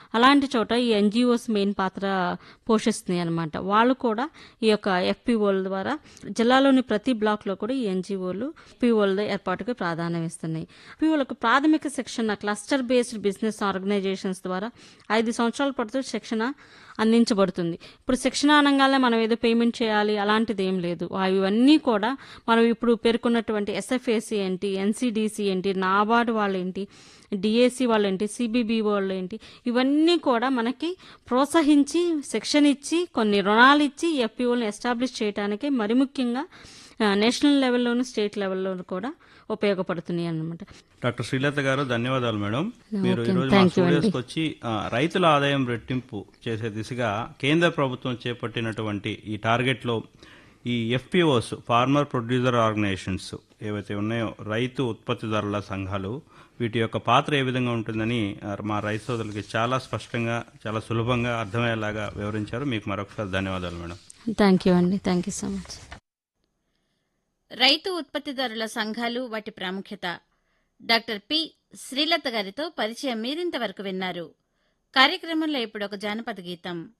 అలాంటి చోట ఈ ఎన్జిఓస్ మెయిన్ పాత్ర పోషిస్తున్నాయి అనమాట వాళ్ళు కూడా ఈ యొక్క ఎఫ్పిఓల ద్వారా జిల్లాలోని ప్రతి బ్లాక్లో కూడా ఈ ఎన్జిఓలు ఎఫ్పిఓల ఏర్పాటుకు ప్రాధాన్యం ఇస్తున్నాయి ఎఫ్పిఓలకు ప్రాథమిక శిక్షణ క్లస్టర్ బేస్డ్ బిజినెస్ ఆర్గనైజేషన్స్ ద్వారా ఐదు సంవత్సరాల పాటు శిక్షణ అందించబడుతుంది ఇప్పుడు శిక్షణ అనగానే మనం ఏదో పేమెంట్ చేయాలి అలాంటిది ఏం లేదు ఇవన్నీ కూడా మనం ఇప్పుడు పేర్కొన్నటువంటి ఎస్ఎఫ్ఏసి ఏంటి ఎన్సిడిసి ఏంటి నాబార్డు వాళ్ళు ఏంటి డిఏసి వాళ్ళు ఏంటి సిబిబి వాళ్ళు ఏంటి ఇవన్నీ కూడా మనకి ప్రోత్సహించి శిక్షణ ఇచ్చి కొన్ని రుణాలు ఇచ్చి ఎఫ్పిఓని ఎస్టాబ్లిష్ చేయడానికి మరి ముఖ్యంగా ఆ, నేషనల్ లెవెల్లోను స్టేట్ లెవెల్లోను కూడా ఉపయోగపడుతున్నాయి అన్నమాట డాక్టర్ శ్రీలత గారు ధన్యవాదాలు మేడం మీరు ఓకే, ఈరోజు మా థాంక్యూ అండి. స్టూడియోస్కి వచ్చి ఆ, రైతుల ఆదాయం రెట్టింపు చేసే దిశగా కేంద్ర ప్రభుత్వం చేపట్టినటువంటి ఈ టార్గెట్లో ఈ ఎఫ్పిఓస్ ఫార్మర్ ప్రొడ్యూసర్ ఆర్గనైజేషన్స్ ఏవైతే ఉన్నాయో రైతు ఉత్పత్తిదారుల సంఘాలు వీటి యొక్క పాత్ర ఏ విధంగా ఉంటుందని ఆ, మా రైతు సోదరులకి చాలా స్పష్టంగా చాలా సులభంగా అర్థమయ్యేలాగా వివరించారు మీకు మరొకసారి ధన్యవాదాలు మేడం థ్యాంక్ యూ అండి థ్యాంక్ యూ సో మచ్ రైతు ఉత్పత్తిదారుల సంఘాలు వాటి ప్రాముఖ్యత డాక్టర్ పి శ్రీలత గారితో పరిచయం మీరింతవరకు విన్నారు కార్యక్రమంలో ఇప్పుడు ఒక జానపద గీతం